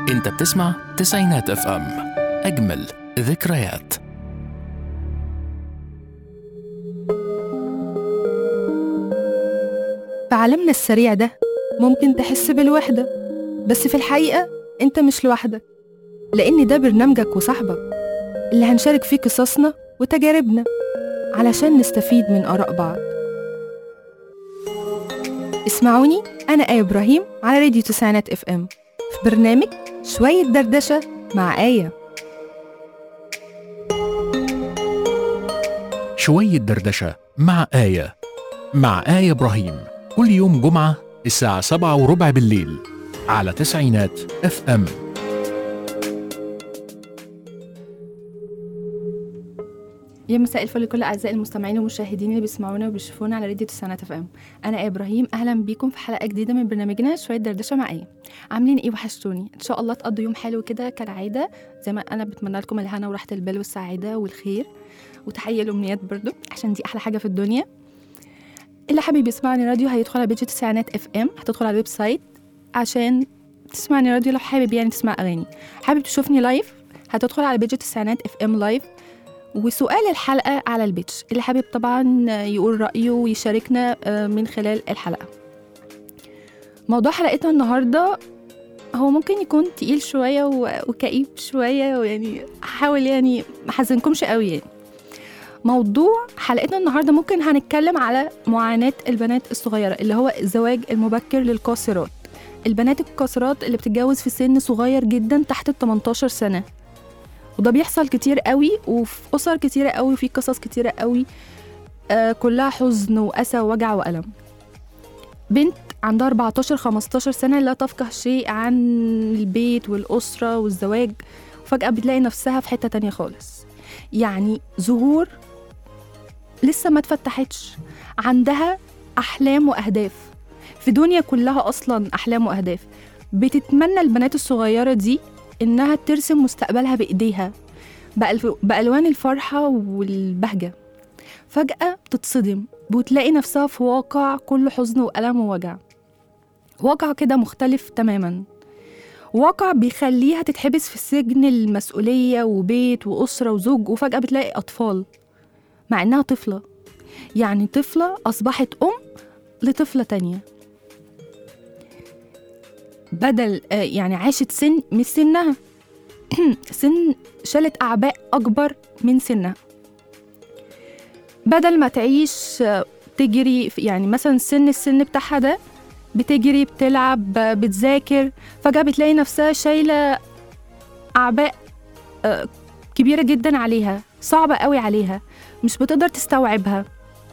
انت بتسمع تسعينات اف ام اجمل ذكريات في عالمنا السريع ده ممكن تحس بالوحدة بس في الحقيقة أنت مش لوحدك لأن ده برنامجك وصاحبك اللي هنشارك فيه قصصنا وتجاربنا علشان نستفيد من آراء بعض اسمعوني أنا آية إبراهيم على راديو تسعينات اف ام في برنامج شوية دردشة مع آية شوية دردشة مع آية مع آية إبراهيم كل يوم جمعة الساعة سبعة وربع بالليل على تسعينات اف ام يا مساء الفل لكل اعزائي المستمعين والمشاهدين اللي بيسمعونا وبيشوفونا على راديو تسعينات اف ام انا آية ابراهيم اهلا بيكم في حلقه جديده من برنامجنا شويه دردشه مع ايه عاملين ايه وحشتوني ان شاء الله تقضوا يوم حلو كده كالعاده زي ما انا بتمنى لكم الهنا وراحه البال والسعاده والخير وتحيه الامنيات برضو عشان دي احلى حاجه في الدنيا اللي حابب يسمعني راديو هيدخل على بيج تسعينات اف ام هتدخل على الويب سايت عشان تسمعني راديو لو حابب يعني تسمع اغاني حابب تشوفني لايف هتدخل على بيج تسعينات اف ام لايف وسؤال الحلقة على البيتش اللي حابب طبعا يقول رأيه ويشاركنا آه، من خلال الحلقة موضوع حلقتنا النهاردة هو ممكن يكون تقيل شوية و- وكئيب شوية ويعني هحاول يعني ما احزنكمش قوي يعني موضوع حلقتنا النهاردة ممكن هنتكلم على معاناة البنات الصغيرة اللي هو الزواج المبكر للقاصرات البنات القاصرات اللي بتتجوز في سن صغير جدا تحت ال 18 سنة وده بيحصل كتير قوي وفي اسر كتيره قوي وفي قصص كتيره قوي آه كلها حزن واسى ووجع والم بنت عندها 14 15 سنه لا تفقه شيء عن البيت والاسره والزواج وفجاه بتلاقي نفسها في حته تانية خالص يعني ظهور لسه ما اتفتحتش عندها احلام واهداف في دنيا كلها اصلا احلام واهداف بتتمنى البنات الصغيره دي إنها ترسم مستقبلها بإيديها بألف- بألوان الفرحة والبهجة فجأة بتتصدم وتلاقي نفسها في واقع كله حزن وألم ووجع واقع كده مختلف تماما واقع بيخليها تتحبس في سجن المسؤولية وبيت وأسرة وزوج وفجأة بتلاقي أطفال مع إنها طفلة يعني طفلة أصبحت أم لطفلة تانية بدل آه، يعني عاشت سن مش سنها سن شالت أعباء أكبر من سنها بدل ما تعيش آه، تجري في- يعني مثلا سن السن بتاعها ده بتجري بتلعب آه، بتذاكر فجأة بتلاقي نفسها شايلة أعباء آه، كبيرة جدا عليها صعبة قوي عليها مش بتقدر تستوعبها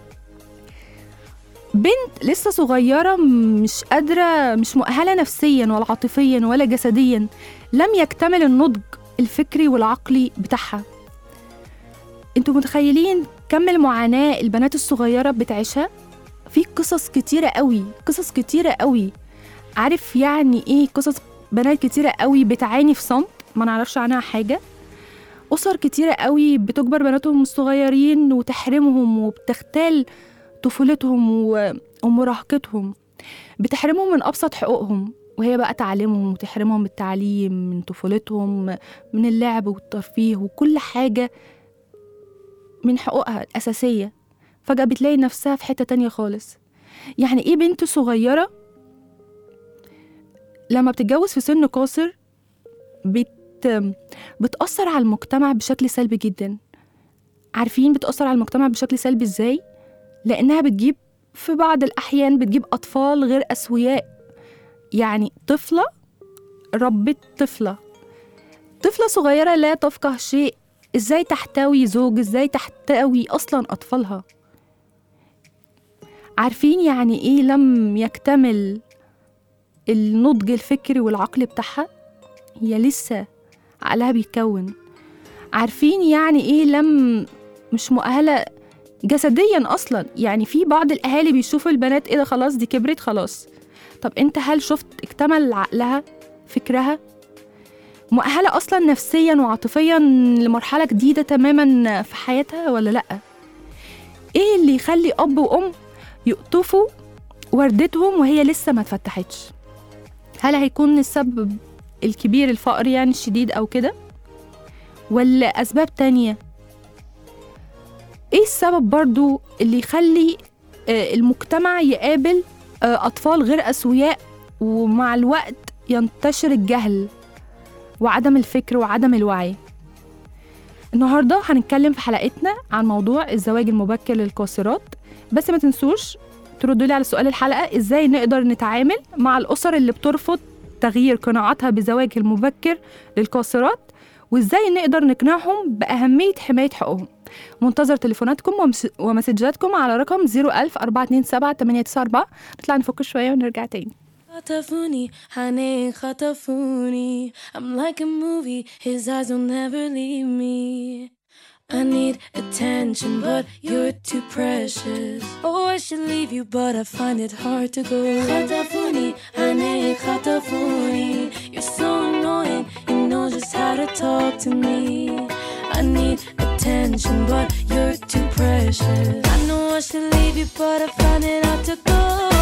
بنت لسه صغيرة مش قادرة مش مؤهلة نفسيا ولا عاطفيا ولا جسديا لم يكتمل النضج الفكري والعقلي بتاعها انتوا متخيلين كم المعاناة البنات الصغيرة بتعيشها في قصص كتيرة قوي قصص كتيرة قوي عارف يعني ايه قصص بنات كتيرة قوي بتعاني في صمت ما نعرفش عنها حاجة أسر كتيرة قوي بتجبر بناتهم الصغيرين وتحرمهم وبتختال طفولتهم و- ومراهقتهم بتحرمهم من أبسط حقوقهم وهي بقى تعليمهم وتحرمهم من التعليم من طفولتهم من اللعب والترفيه وكل حاجة من حقوقها الأساسية فجأة بتلاقي نفسها في حتة تانية خالص يعني إيه بنت صغيرة لما بتتجوز في سن قاصر بت... بتأثر على المجتمع بشكل سلبي جدا عارفين بتأثر على المجتمع بشكل سلبي إزاي؟ لأنها بتجيب في بعض الأحيان بتجيب أطفال غير أسوياء يعني طفلة ربت طفلة طفلة صغيرة لا تفقه شيء إزاي تحتوي زوج إزاي تحتوي أصلا أطفالها عارفين يعني إيه لم يكتمل النضج الفكري والعقلي بتاعها هي لسه عقلها بيتكون عارفين يعني إيه لم مش مؤهلة جسديا اصلا يعني في بعض الاهالي بيشوفوا البنات ايه ده خلاص دي كبرت خلاص طب انت هل شفت اكتمل عقلها فكرها مؤهله اصلا نفسيا وعاطفيا لمرحله جديده تماما في حياتها ولا لا ايه اللي يخلي اب وام يقطفوا وردتهم وهي لسه ما اتفتحتش هل هيكون السبب الكبير الفقر يعني الشديد أو كده ولا أسباب تانية إيه السبب برضو اللي يخلي آه، المجتمع يقابل آه، أطفال غير أسوياء ومع الوقت ينتشر الجهل وعدم الفكر وعدم الوعي النهاردة هنتكلم في حلقتنا عن موضوع الزواج المبكر للقاصرات بس ما تنسوش تردوا لي على سؤال الحلقة ازاي نقدر نتعامل مع الأسر اللي بترفض تغيير قناعاتها بزواج المبكر للقاصرات وازاي نقدر نقنعهم بأهمية حماية حقوقهم منتظر تليفوناتكم ومس- ومسجاتكم على رقم 01000 427 894 نطلع نفك شوية ونرجع تاني خطفوني honey خطفوني I'm like a movie his eyes will never leave me I need attention but you're too precious Oh I should leave you but I find it hard to go خطفوني honey خطفوني You're so annoying you know just how to talk to me I need attention but you're too precious I know I should leave you but I find it hard to go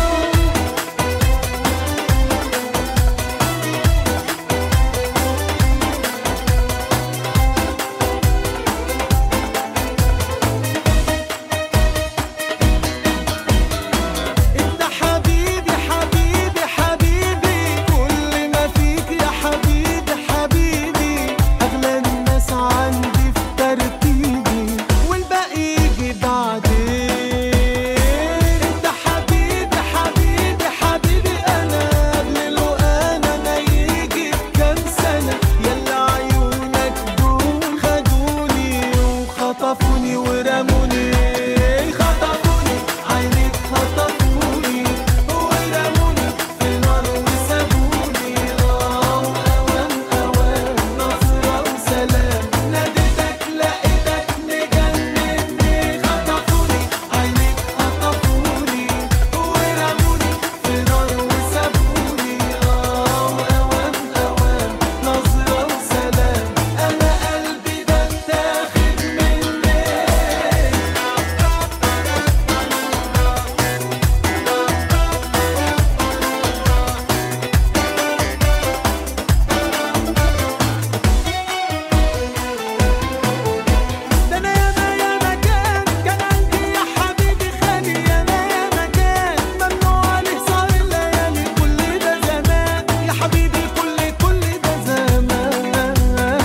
انت حبيبي حبيبي حبيبي كل ما فيك يا حبيبي حبيبي اغلى الناس عندي في ترتيبي والباقي يجي بعدين انت حبيبي حبيبي حبيبي انا قبل له انا ما يجي بكام سنه يلا عيونك دول خدوني وخطفوني ورموني خطفوني عينيك خطفوني ورموني في نار وسابوني اه اوان اوان نصرة وسلام ناديتك لقيتك مجنني خطفوني عينيك خطفوني ورموني في نار وسابوني اه اوان اوان نصرة وسلام انا قلبي ده اتاخد مني ده انا ياما ياما كان كان عندي يا حبيبي خالي ياما ياما كان ممنوع عليه سهر الليالي كل ده زمان يا حبيبي كل كل ده زمان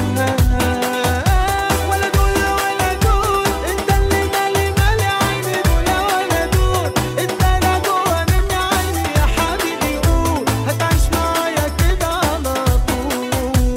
ولا دول ولا دول انت اللي مالي مالي عيني دول ولا دول انت لا جوا مني عيني يا حبيبي قول هتعيش معايا كده على طول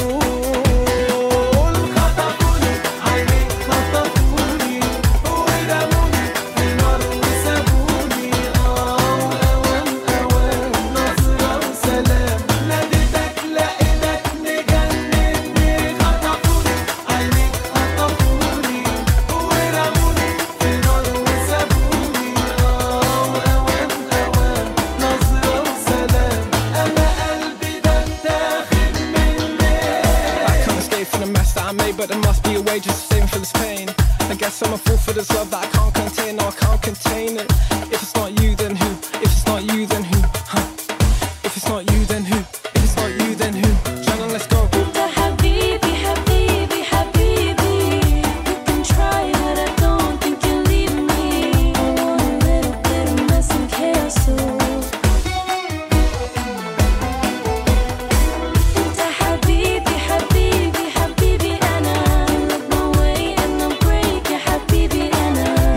خطفوني عينيك خطفوني ورموني في نار وسابوني اه اوان اوان نصرة وسلام ناديتك لقيتك مجنني خطفوني عينيك خطفوني ورموني في نار وسابوني اه اوان اوان نصرة وسلام انا قلبي ده اتاخد مني I can't escape from the mess that I made, but there must be a way just to save me from this pain. I guess I'm a fool for this love that I can't contain, no, I can't contain it. If it's not you, then who? If it's not you, then who? Huh? If it's not you, then who? If it's not you, then who? Shannon, let's go. انت حبيبي حبيبي حبيبي You can try but I don't think you'll leave me I want a little bit of mess and chaos too انت حبيبي حبيبي حبيبي انا Look my way and I'm break يا حبيبي انا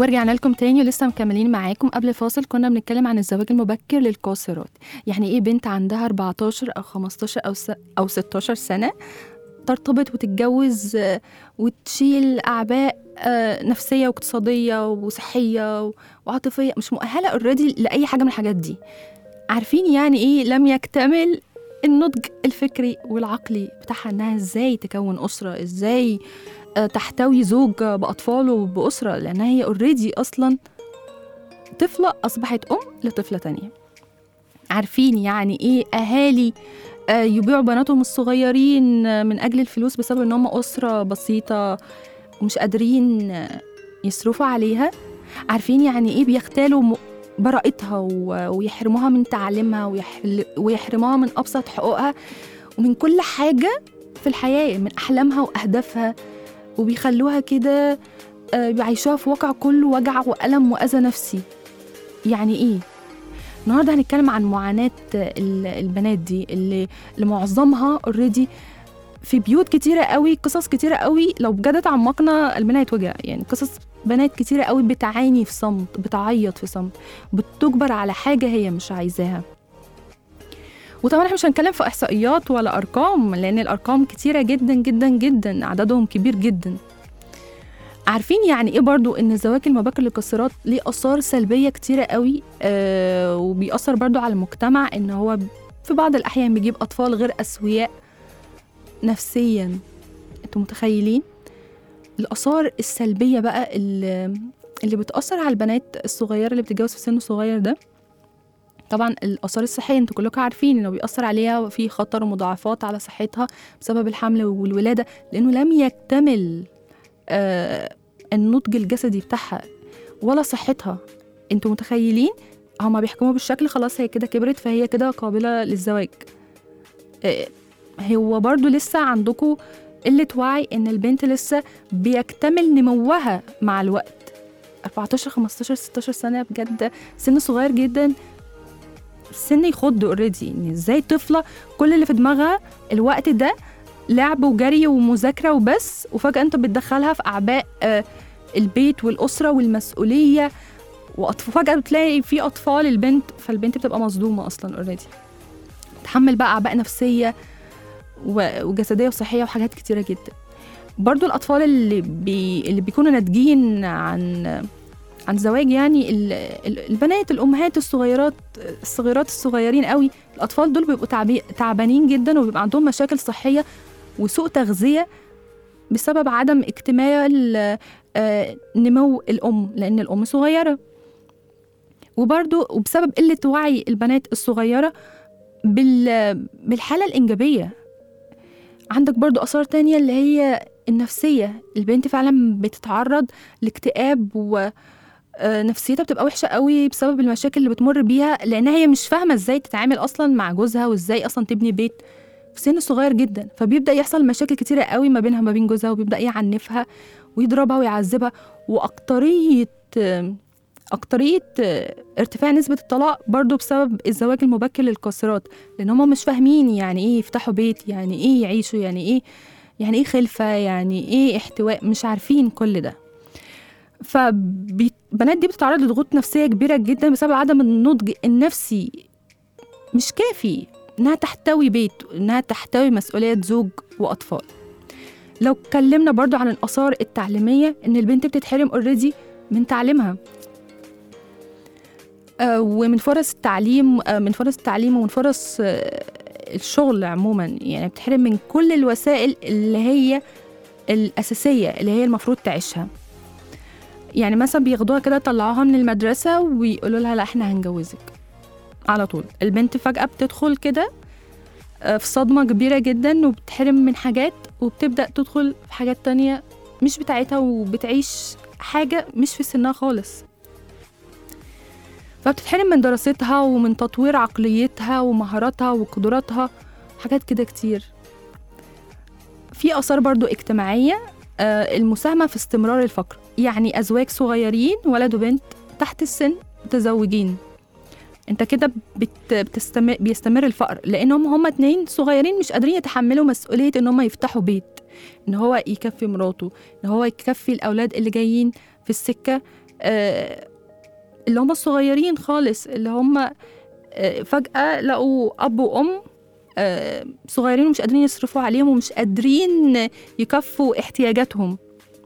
ورجعنا لكم تاني ولسه مكملين معاكم قبل الفاصل كنا بنتكلم عن الزواج المبكر للقاصرات يعني ايه بنت عندها 14 او 15 او س... او 16 سنه ترتبط وتتجوز آه، وتشيل اعباء آه، نفسيه واقتصاديه وصحيه و- وعاطفيه مش مؤهله اوريدي لاي حاجه من الحاجات دي عارفين يعني ايه لم يكتمل النضج الفكري والعقلي بتاعها انها ازاي تكون اسره ازاي آه، تحتوي زوج باطفاله وباسره لانها هي اوريدي اصلا طفله اصبحت ام لطفله تانية عارفين يعني ايه اهالي آه، يبيعوا بناتهم الصغيرين آه، من اجل الفلوس بسبب ان هم اسره بسيطه ومش قادرين آه، يصرفوا عليها عارفين يعني ايه بيختالوا م- براءتها و- ويحرموها من تعليمها ويحل- ويحرموها من ابسط حقوقها ومن كل حاجه في الحياه من احلامها واهدافها وبيخلوها كده آه، بيعيشوها في واقع كله وجع والم واذى نفسي يعني ايه النهارده هنتكلم عن معاناه ال- البنات دي اللي اللي معظمها اوريدي في بيوت كتيرة قوي قصص كتيرة قوي لو بجد تعمقنا قلبنا يتوجع يعني قصص بنات كتيرة قوي بتعاني في صمت بتعيط في صمت بتجبر على حاجة هي مش عايزاها وطبعا احنا مش هنتكلم في احصائيات ولا ارقام لان الارقام كتيرة جدا جدا جدا عددهم كبير جدا عارفين يعني ايه برضو ان الزواج المبكر للقاصرات ليه اثار سلبيه كتيره قوي آه وبيأثر برضو على المجتمع ان هو في بعض الاحيان بيجيب اطفال غير اسوياء نفسيا انتوا متخيلين الاثار السلبيه بقى اللي, اللي بتاثر على البنات الصغيره اللي بتتجوز في سن صغير ده طبعا الاثار الصحيه انتوا كلكم عارفين انه بيأثر عليها في خطر ومضاعفات على صحتها بسبب الحمل والولاده لانه لم يكتمل آه النضج الجسدي بتاعها ولا صحتها انتوا متخيلين هما بيحكموا بالشكل خلاص هي كده كبرت فهي كده قابلة للزواج آه هو برضو لسه عندكم قلة وعي ان البنت لسه بيكتمل نموها مع الوقت 14 15 16 سنة بجد سن صغير جدا سن يخض اوريدي ان ازاي طفلة كل اللي في دماغها الوقت ده لعب وجري ومذاكرة وبس وفجأة انت بتدخلها في أعباء آه، البيت والأسرة والمسؤولية وفجأة بتلاقي في أطفال البنت فالبنت بتبقى مصدومة أصلا اوريدي تحمل بقى أعباء نفسية و- وجسدية وصحية وحاجات كتيرة جدا برضو الأطفال اللي, بي اللي بيكونوا ناتجين عن عن زواج يعني ال- ال- البنات الأمهات الصغيرات الصغيرات الصغيرين قوي الأطفال دول بيبقوا تعبي- تعبانين جدا وبيبقى عندهم مشاكل صحية وسوء تغذية بسبب عدم اكتمال آه، نمو الأم لأن الأم صغيرة وبرضو وبسبب قلة وعي البنات الصغيرة بال بالحالة الإنجابية عندك برضو آثار تانية اللي هي النفسية البنت فعلا بتتعرض لاكتئاب و آه، نفسيتها بتبقى وحشة قوي بسبب المشاكل اللي بتمر بيها لأنها هي مش فاهمة ازاي تتعامل أصلا مع جوزها وازاي أصلا تبني بيت في سن صغير جدا فبيبدا يحصل مشاكل كتيره قوي ما بينها وما بين جوزها وبيبدا يعنفها ويضربها ويعذبها واكتريه اكتريه ارتفاع نسبه الطلاق برضو بسبب الزواج المبكر للقاصرات لان هم مش فاهمين يعني ايه يفتحوا بيت يعني ايه يعيشوا يعني ايه يعني ايه خلفه يعني ايه احتواء مش عارفين كل ده فالبنات دي بتتعرض لضغوط نفسيه كبيره جدا بسبب عدم النضج النفسي مش كافي انها تحتوي بيت انها تحتوي مسؤولية زوج واطفال لو اتكلمنا برضو عن الاثار التعليمية ان البنت بتتحرم اوريدي من تعليمها آه، ومن فرص التعليم آه، من فرص التعليم ومن فرص آه، الشغل عموما يعني بتحرم من كل الوسائل اللي هي الأساسية اللي هي المفروض تعيشها يعني مثلا بياخدوها كده يطلعوها من المدرسة ويقولوا لها لا احنا هنجوزك على طول البنت فجأة بتدخل كده آه، في صدمة كبيرة جدا وبتحرم من حاجات وبتبدأ تدخل في حاجات تانية مش بتاعتها وبتعيش حاجة مش في سنها خالص فبتتحرم من دراستها ومن تطوير عقليتها ومهاراتها وقدراتها حاجات كده كتير في آثار برضو اجتماعية آه، المساهمة في استمرار الفقر يعني أزواج صغيرين ولد وبنت تحت السن متزوجين انت كده بت... بتستمر بيستمر الفقر لانهم هما اتنين صغيرين مش قادرين يتحملوا مسؤوليه ان هما يفتحوا بيت ان هو يكفي مراته ان هو يكفي الاولاد اللي جايين في السكه آه، اللي هم الصغيرين خالص اللي هم آه، فجأة لقوا أب وأم آه، صغيرين ومش قادرين يصرفوا عليهم ومش قادرين يكفوا احتياجاتهم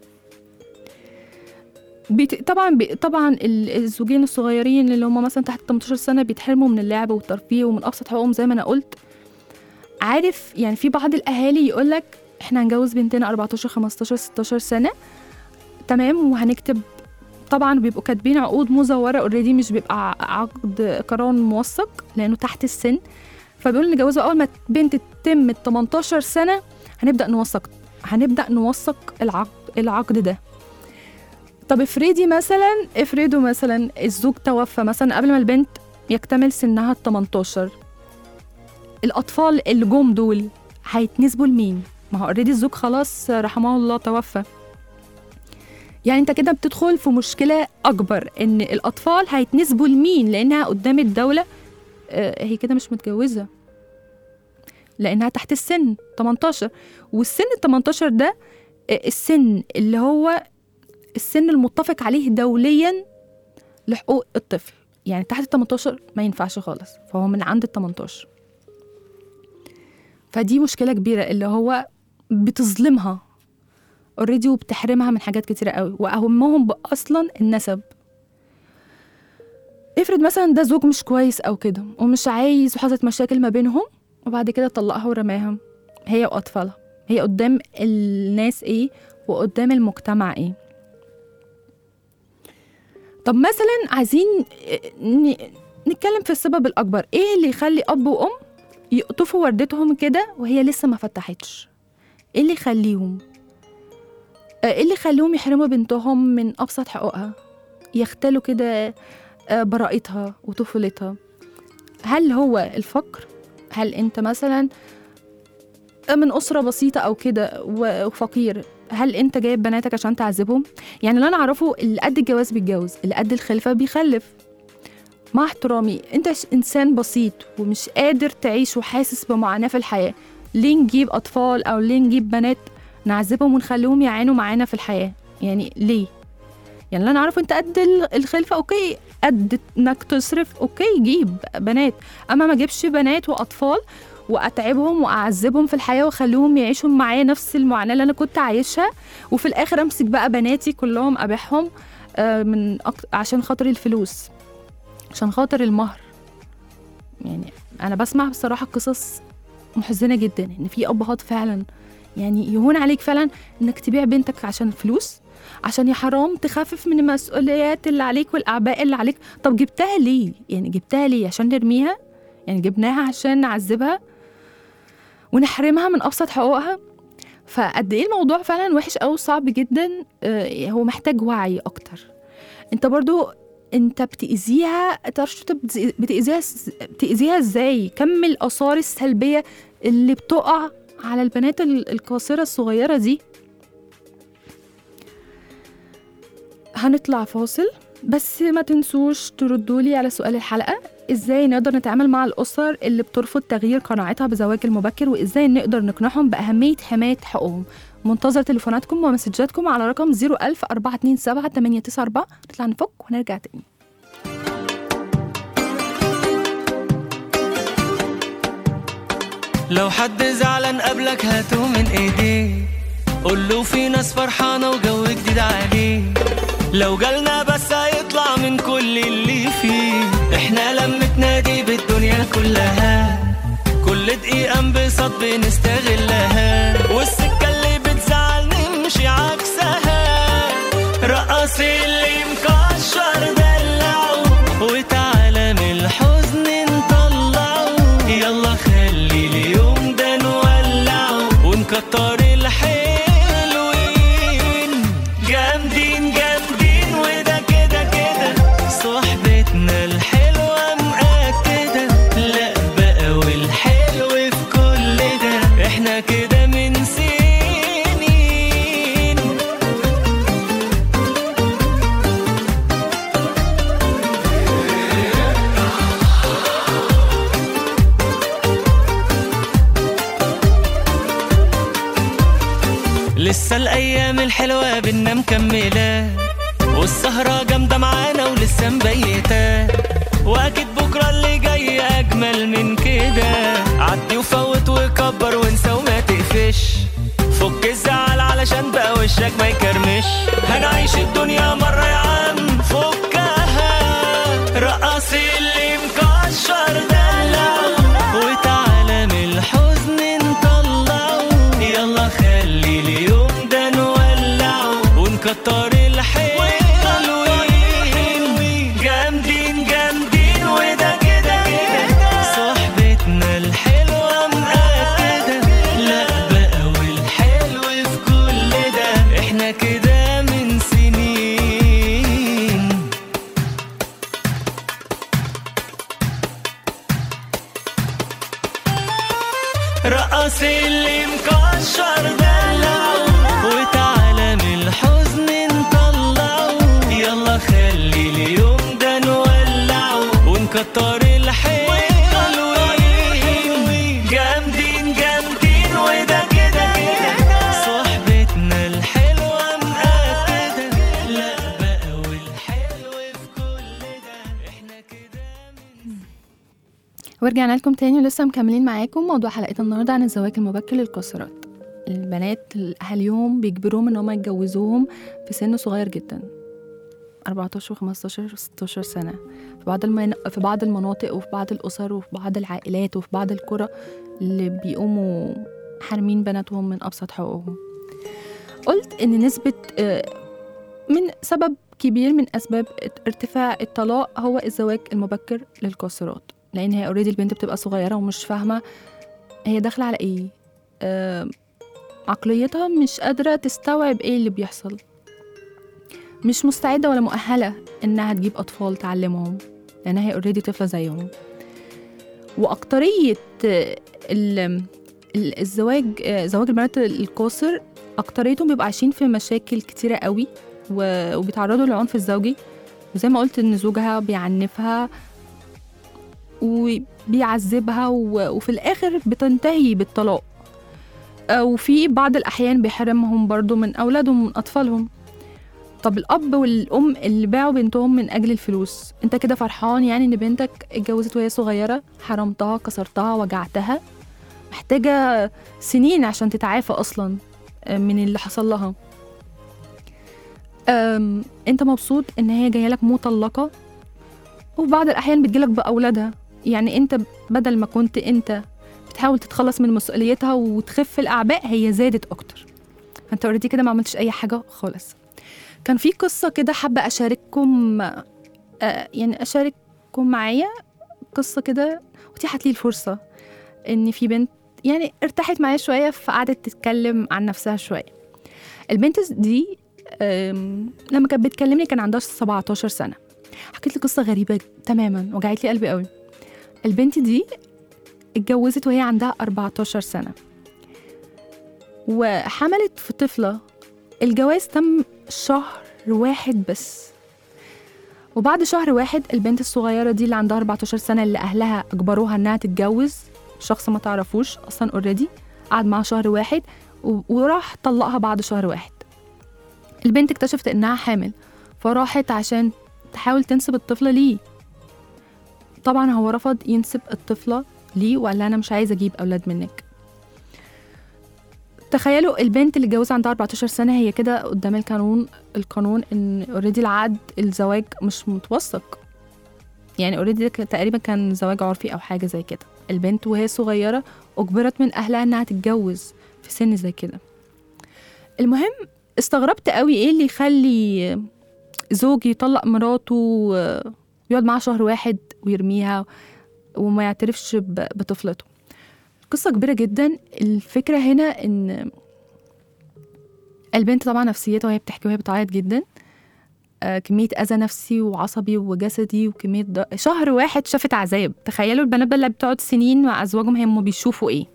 بيت... طبعا بي... طبعا ال- الزوجين الصغيرين اللي هم مثلا تحت 18 سنه بيتحرموا من اللعب والترفيه ومن ابسط حقوقهم زي ما انا قلت عارف يعني في بعض الاهالي يقول لك احنا هنجوز بنتنا 14 15 16 سنه تمام وهنكتب طبعا بيبقوا كاتبين عقود مزوره اوريدي مش بيبقى ع- عقد قرار موثق لانه تحت السن فبيقولوا نجوزه اول ما بنت تتم ال 18 سنه هنبدا نوثق هنبدا نوثق العقد العقد ده طب افرضي مثلا افرضوا مثلا الزوج توفى مثلا قبل ما البنت يكتمل سنها ال 18 الاطفال اللي جم دول هيتنسبوا لمين ما هو اوريدي الزوج خلاص رحمه الله توفى يعني انت كده بتدخل في مشكله اكبر ان الاطفال هيتنسبوا لمين لانها قدام الدوله آه، هي كده مش متجوزه لانها تحت السن 18 والسن ال 18 ده آه، السن اللي هو السن المتفق عليه دوليا لحقوق الطفل يعني تحت ال 18 ما ينفعش خالص فهو من عند ال 18 فدي مشكله كبيره اللي هو بتظلمها اوريدي وبتحرمها من حاجات كتيره قوي واهمهم ب- اصلا النسب افرض مثلا ده زوج مش كويس او كده ومش عايز وحصلت مشاكل ما بينهم وبعد كده طلقها ورماها هي واطفالها هي قدام الناس ايه وقدام المجتمع ايه طب مثلا عايزين ن- نتكلم في السبب الاكبر ايه اللي يخلي اب وام يقطفوا وردتهم كده وهي لسه ما فتحتش ايه اللي يخليهم آه، ايه اللي يخليهم يحرموا بنتهم من ابسط حقوقها يختلوا كده آه، براءتها وطفولتها هل هو الفقر هل انت مثلا من اسره بسيطه او كده و- وفقير هل انت جايب بناتك عشان تعذبهم يعني اللي انا اعرفه اللي قد الجواز بيتجوز اللي قد الخلفه بيخلف مع احترامي انت ش- انسان بسيط ومش قادر تعيش وحاسس بمعاناه في الحياه ليه نجيب اطفال او ليه نجيب بنات نعذبهم ونخليهم يعانوا معانا في الحياه يعني ليه يعني اللي انا اعرفه انت قد ال- الخلفه اوكي قد انك تصرف اوكي جيب بنات اما ما اجيبش بنات واطفال واتعبهم واعذبهم في الحياه واخليهم يعيشوا معايا نفس المعاناه اللي انا كنت عايشها وفي الاخر امسك بقى بناتي كلهم ابيعهم آه، من أك... عشان خاطر الفلوس عشان خاطر المهر يعني انا بسمع بصراحه قصص محزنه جدا ان في ابهات فعلا يعني يهون عليك فعلا انك تبيع بنتك عشان الفلوس عشان يا حرام تخفف من المسؤوليات اللي عليك والاعباء اللي عليك طب جبتها ليه يعني جبتها ليه عشان نرميها يعني جبناها عشان نعذبها ونحرمها من ابسط حقوقها فقد ايه الموضوع فعلا وحش قوي صعب جدا آه، هو محتاج وعي اكتر انت برضو انت بتأذيها تعرفش انت بتأذي- بتأذيها س- بتأذيها ازاي كم الآثار السلبية اللي بتقع على البنات ال- القاصرة الصغيرة دي هنطلع فاصل بس ما تنسوش تردولي على سؤال الحلقة ازاي نقدر نتعامل مع الأسر اللي بترفض تغيير قناعتها بالزواج المبكر وازاي نقدر نقنعهم بأهمية حماية حقوقهم منتظر تليفوناتكم ومسجاتكم على رقم 01000 427 894 نطلع نفك ونرجع تاني لو حد زعلان قبلك هاته من ايديه قول له في ناس فرحانه وجو جديد عليه لو جالنا بس هيطلع من كل اللي فيه احنا لمتنا دي بالدنيا كلها كل دقيقة انبساط بنستغلها والسكة اللي بتزعل نمشي عكسها رقص اللي مكشر دلعه وتعالى من الحزن نطلعه يلا خلي اليوم ده نولعه ونكتر الحلوين جامدين جامدين وده كده كده صحبتنا الحلوة مأكدة لا بقى والحلو في كل ده احنا كده من سنين لسه الأيام الحلوة بينا مكملة والسهرة جامدة معانا ولسه مبيتة واكيد بكرة اللي جاي اجمل من كده عدي وفوت وكبر وانسى وما تقفش فك الزعل علشان بقى وشك ما يكرمش هنعيش الدنيا مرة يا عم فكها رقص اللي مكشر دلع وتعالى من الحزن نطلعه يلا خلي اليوم ده نولعه ونكتر الحلوين جامدين جامدين وده كده كده صحبتنا الحلوة مأكدة لا بقى والحلو في كل ده احنا كده من سنين رقص اللي مكشر دلع وتعالى من الحزن نطلعه يلا خلي اليوم ده نولعه ونكتر الحلوين جامدين جامدين وده كده كده صحبتنا الحلوة مأكدة لا بقى والحلو في كل ده احنا كده من ورجعنا لكم تاني ولسه مكملين معاكم موضوع حلقتنا النهارده عن الزواج المبكر للقاصرات البنات اهاليهم بيجبروهم ان هم يتجوزوهم في سن صغير جدا 14 و15 و16 سنه في بعض المن... في بعض المناطق وفي بعض الاسر وفي بعض العائلات وفي بعض القرى اللي بيقوموا حارمين بناتهم من ابسط حقوقهم قلت ان نسبه آه، من سبب كبير من اسباب ارتفاع الطلاق هو الزواج المبكر للقاصرات لان هي اوريدي البنت بتبقى صغيره ومش فاهمه هي داخله على ايه آه عقليتها مش قادره تستوعب ايه اللي بيحصل مش مستعده ولا مؤهله انها تجيب اطفال تعلمهم لان هي اوريدي طفله زيهم واكتريه آه، ال- ال- الزواج آه، زواج البنات القاصر اكتريتهم بيبقوا عايشين في مشاكل كتيره قوي و- وبيتعرضوا للعنف الزوجي وزي ما قلت ان زوجها بيعنفها وبيعذبها و- وفي الآخر بتنتهي بالطلاق آه، وفي بعض الأحيان بيحرمهم برضو من أولادهم من أطفالهم طب الأب والأم اللي باعوا بنتهم من أجل الفلوس أنت كده فرحان يعني إن بنتك اتجوزت وهي صغيرة حرمتها كسرتها وجعتها محتاجة سنين عشان تتعافى أصلا آه، من اللي حصل لها أم، انت مبسوط ان هي جايه لك مطلقه وفي بعض الاحيان بتجيلك باولادها يعني انت بدل ما كنت انت بتحاول تتخلص من مسؤوليتها وتخف الاعباء هي زادت اكتر فانت اوريدي كده ما عملتش اي حاجه خالص كان في قصه كده حابه اشارككم آه يعني اشارككم معايا قصه كده اتيحت لي الفرصه ان في بنت يعني ارتاحت معايا شويه فقعدت تتكلم عن نفسها شويه البنت دي آم، لما كانت بتكلمني كان عندها 17 سنه حكيت لي قصه غريبه تماما وجعت لي قلبي قوي البنت دي اتجوزت وهي عندها 14 سنة وحملت في طفلة الجواز تم شهر واحد بس وبعد شهر واحد البنت الصغيرة دي اللي عندها 14 سنة اللي أهلها أجبروها إنها تتجوز شخص ما تعرفوش أصلا اوريدي قعد معاها شهر واحد و- وراح طلقها بعد شهر واحد البنت اكتشفت إنها حامل فراحت عشان تحاول تنسب الطفلة ليه طبعا هو رفض ينسب الطفلة ليه وقال لها أنا مش عايز أجيب أولاد منك تخيلوا البنت اللي اتجوزها عندها 14 سنة هي كده قدام القانون القانون إن اوريدي العقد الزواج مش متوثق يعني اوريدي تقريبا كان زواج عرفي أو حاجة زي كده البنت وهي صغيرة أجبرت من أهلها إنها تتجوز في سن زي كده المهم استغربت قوي إيه اللي يخلي زوج يطلق مراته ويقعد معاها شهر واحد ويرميها وما يعترفش ب- بطفلته قصة كبيرة جدا الفكرة هنا إن البنت طبعا نفسيتها وهي بتحكي وهي بتعيط جدا آه كمية أذى نفسي وعصبي وجسدي وكمية ض... شهر واحد شافت عذاب تخيلوا البنات بقى اللي بتقعد سنين مع أزواجهم هم بيشوفوا إيه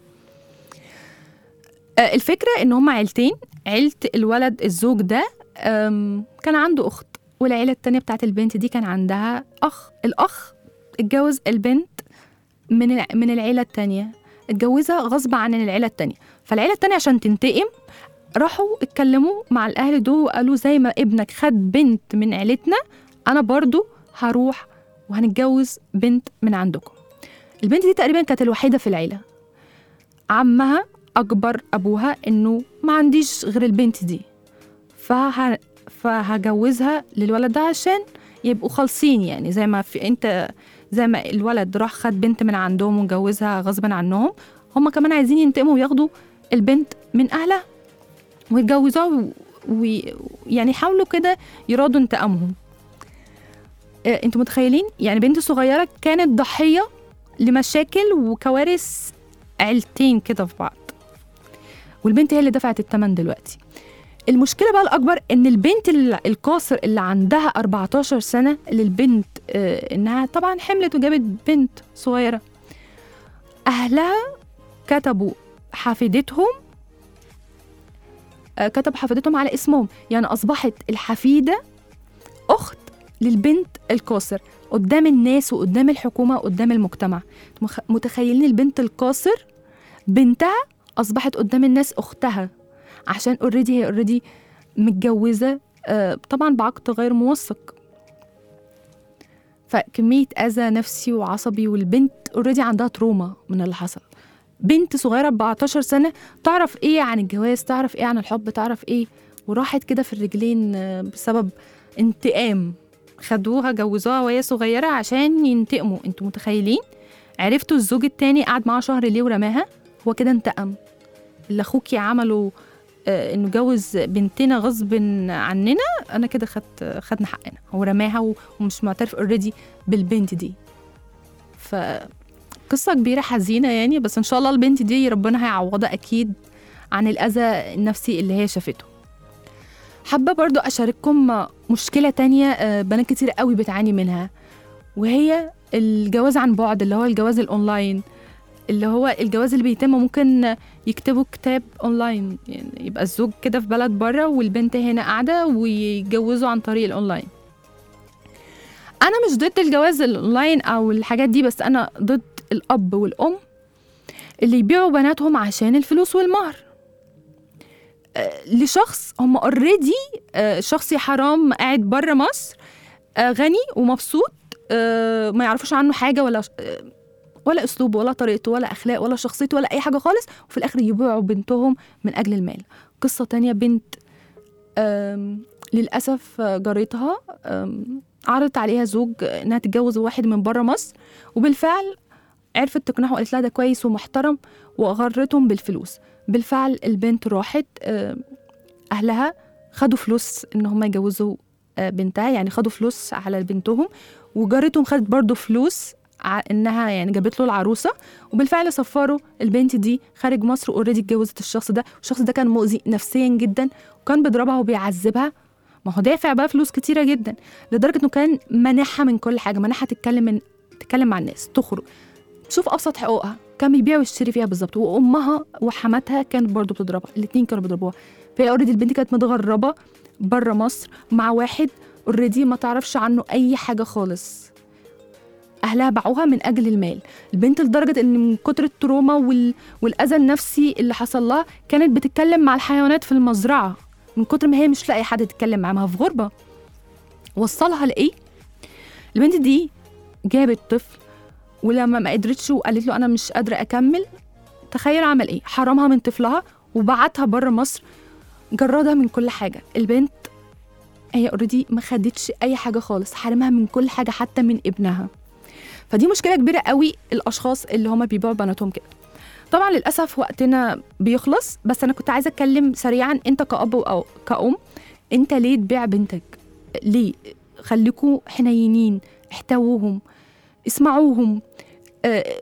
آه الفكرة إن هم عيلتين عيلة الولد الزوج ده آم، كان عنده أخت والعيلة التانية بتاعت البنت دي كان عندها أخ الأخ اتجوز البنت من الع- من العيلة التانية اتجوزها غصب عن العيلة التانية فالعيلة التانية عشان تنتقم راحوا اتكلموا مع الاهل دول وقالوا زي ما ابنك خد بنت من عيلتنا انا برضو هروح وهنتجوز بنت من عندكم البنت دي تقريبا كانت الوحيده في العيله عمها اجبر ابوها انه ما عنديش غير البنت دي فه... فهجوزها للولد ده عشان يبقوا خالصين يعني زي ما في انت زي ما الولد راح خد بنت من عندهم وجوزها غصبا عنهم هم كمان عايزين ينتقموا وياخدوا البنت من اهلها ويتجوزوها و- ويعني يحاولوا كده يرادوا انتقامهم آه، انتوا متخيلين يعني بنت صغيره كانت ضحيه لمشاكل وكوارث عيلتين كده في بعض والبنت هي اللي دفعت الثمن دلوقتي المشكله بقى الاكبر ان البنت ال- القاصر اللي عندها 14 سنه اللي البنت آه، انها طبعا حملت وجابت بنت صغيره اهلها كتبوا حفيدتهم آه، كتبوا حفيدتهم على اسمهم يعني اصبحت الحفيده اخت للبنت القاصر قدام الناس وقدام الحكومه وقدام المجتمع مخ- متخيلين البنت القاصر بنتها اصبحت قدام الناس اختها عشان اوريدي هي اوريدي متجوزه آه، طبعا بعقد غير موثق فكميه اذى نفسي وعصبي والبنت اوريدي عندها تروما من اللي حصل بنت صغيره 14 سنه تعرف ايه عن الجواز تعرف ايه عن الحب تعرف ايه وراحت كده في الرجلين آه، بسبب انتقام خدوها جوزوها وهي صغيره عشان ينتقموا انتوا متخيلين عرفتوا الزوج التاني قعد معاها شهر ليه ورماها هو كده انتقم اللي اخوكي عمله آه، انه جوز بنتنا غصب عننا انا كده خدت خدنا حقنا هو رماها و- ومش معترف اوريدي بالبنت دي ف قصة كبيرة حزينة يعني بس إن شاء الله البنت دي ربنا هيعوضها أكيد عن الأذى النفسي اللي هي شافته حابة برضو أشارككم مشكلة تانية آه، بنات كتير قوي بتعاني منها وهي الجواز عن بعد اللي هو الجواز الأونلاين اللي هو الجواز اللي بيتم ممكن يكتبوا كتاب أونلاين يعني يبقى الزوج كده في بلد بره والبنت هنا قاعدة ويتجوزوا عن طريق الأونلاين أنا مش ضد الجواز الأونلاين أو الحاجات دي بس أنا ضد الأب والأم اللي يبيعوا بناتهم عشان الفلوس والمهر آه، لشخص هم اوريدي شخص يا حرام قاعد بره مصر آه، غني ومبسوط آه، ما يعرفوش عنه حاجه ولا آه، ولا اسلوبه ولا طريقته ولا اخلاق ولا شخصيته ولا اي حاجه خالص وفي الاخر يبيعوا بنتهم من اجل المال قصه تانية بنت آم، للاسف آه، جارتها آم، عرضت عليها زوج انها تتجوز واحد من بره مصر وبالفعل عرفت تقنعه وقالت لها ده كويس ومحترم وغرتهم بالفلوس بالفعل البنت راحت آه، اهلها خدوا فلوس ان هم يجوزوا آه، بنتها يعني خدوا فلوس على بنتهم وجارتهم خدت برضو فلوس ع- انها يعني جابت له العروسه وبالفعل سفروا البنت دي خارج مصر اوريدي اتجوزت الشخص ده والشخص ده كان مؤذي نفسيا جدا وكان بيضربها وبيعذبها ما هو دافع بقى فلوس كتيره جدا لدرجه انه كان منحها من كل حاجه منحها تتكلم من تتكلم مع الناس تخرج تشوف ابسط حقوقها كان بيبيع ويشتري فيها بالظبط وامها وحماتها كانت برضو بتضربها الاثنين كانوا بيضربوها فهي اوريدي البنت كانت متغربه بره مصر مع واحد اوريدي ما تعرفش عنه اي حاجه خالص اهلها باعوها من اجل المال البنت لدرجه ان من كتر التروما وال... والاذى النفسي اللي حصل لها كانت بتتكلم مع الحيوانات في المزرعه من كتر ما هي مش لاقي حد تتكلم معاها ما هي في غربه وصلها لايه البنت دي جابت طفل ولما ما قدرتش وقالت له انا مش قادره اكمل تخيل عمل ايه حرمها من طفلها وبعتها بره مصر جردها من كل حاجه البنت هي اوريدي ما خدتش اي حاجه خالص حرمها من كل حاجه حتى من ابنها فدي مشكله كبيره قوي الاشخاص اللي هم بيبيعوا بناتهم كده طبعا للاسف وقتنا بيخلص بس انا كنت عايزه اتكلم سريعا انت كاب او كأم انت ليه تبيع بنتك ليه خليكوا حنينين احتووهم اسمعوهم آه،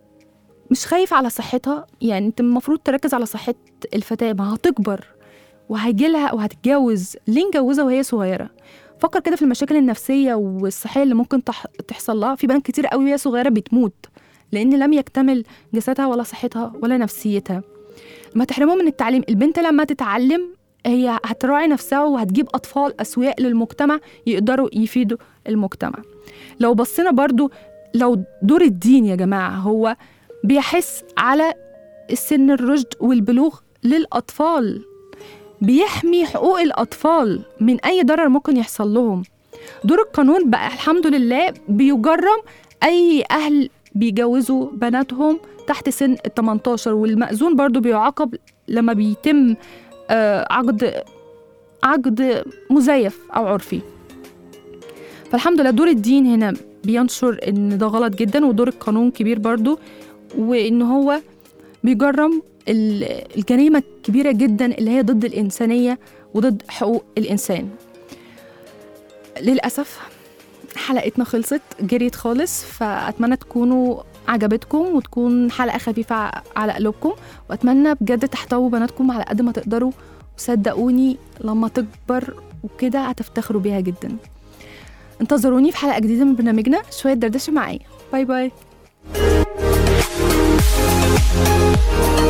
مش خايف على صحتها يعني انت المفروض تركز على صحة الفتاة ما هتكبر وهيجيلها وهتتجوز ليه نجوزها وهي صغيرة فكر كده في المشاكل النفسية والصحية اللي ممكن تح... تحصل لها في بنات كتير قوي وهي صغيرة بتموت لأن لم يكتمل جسدها ولا صحتها ولا نفسيتها ما تحرمهم من التعليم البنت لما تتعلم هي هتراعي نفسها وهتجيب أطفال أسوياء للمجتمع يقدروا يفيدوا المجتمع لو بصينا برضو لو دور الدين يا جماعة هو بيحس على سن الرشد والبلوغ للأطفال بيحمي حقوق الأطفال من أي ضرر ممكن يحصل لهم دور القانون بقى الحمد لله بيجرم أي أهل بيجوزوا بناتهم تحت سن ال 18 والمأذون برضو بيعاقب لما بيتم آه، عقد عقد مزيف أو عرفي فالحمد لله دور الدين هنا بينشر ان ده غلط جدا ودور القانون كبير برضو وان هو بيجرم ال- الجريمة الكبيرة جدا اللي هي ضد الإنسانية وضد حقوق الإنسان للأسف حلقتنا خلصت جريت خالص فأتمنى تكونوا عجبتكم وتكون حلقة خفيفة ع- على قلوبكم وأتمنى بجد تحتووا بناتكم على قد ما تقدروا وصدقوني لما تكبر وكده هتفتخروا بيها جدا انتظروني في حلقة جديدة من برنامجنا شوية دردشة معايا باي باي